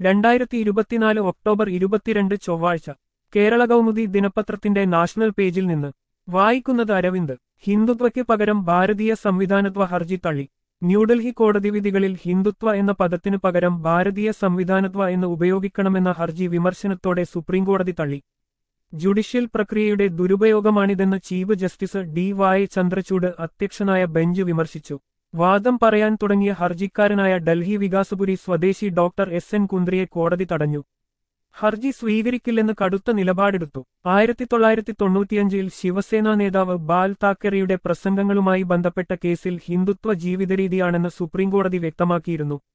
രണ്ടായിരത്തി ഇരുപത്തിനാല് ഒക്ടോബർ ഇരുപത്തിരണ്ട് ചൊവ്വാഴ്ച കേരള കൗമുദി ദിനപത്രത്തിന്റെ നാഷണൽ പേജിൽ നിന്ന് വായിക്കുന്നത് അരവിന്ദ് ഹിന്ദുത്വയ്ക്ക് പകരം ഭാരതീയ സംവിധാനത്വ ഹർജി തള്ളി ന്യൂഡൽഹി കോടതി വിധികളിൽ ഹിന്ദുത്വ എന്ന പദത്തിനു പകരം ഭാരതീയ സംവിധാനത്വ എന്ന് ഉപയോഗിക്കണമെന്ന ഹർജി വിമർശനത്തോടെ സുപ്രീംകോടതി തള്ളി ജുഡീഷ്യൽ പ്രക്രിയയുടെ ദുരുപയോഗമാണിതെന്ന് ചീഫ് ജസ്റ്റിസ് ഡി വായ ചന്ദ്രചൂഡ് അധ്യക്ഷനായ ബെഞ്ച് വിമർശിച്ചു വാദം പറയാൻ തുടങ്ങിയ ഹർജിക്കാരനായ ഡൽഹി വികാസപുരി സ്വദേശി ഡോക്ടർ എസ് എൻ കുന്ദ്രയെ കോടതി തടഞ്ഞു ഹർജി സ്വീകരിക്കില്ലെന്ന് കടുത്ത നിലപാടെടുത്തു ആയിരത്തി തൊള്ളായിരത്തി തൊണ്ണൂറ്റിയഞ്ചിൽ ശിവസേന നേതാവ് ബാൽ താക്കറെയുടെ പ്രസംഗങ്ങളുമായി ബന്ധപ്പെട്ട കേസിൽ ഹിന്ദുത്വ ജീവിതരീതിയാണെന്ന് സുപ്രീംകോടതി വ്യക്തമാക്കിയിരുന്നു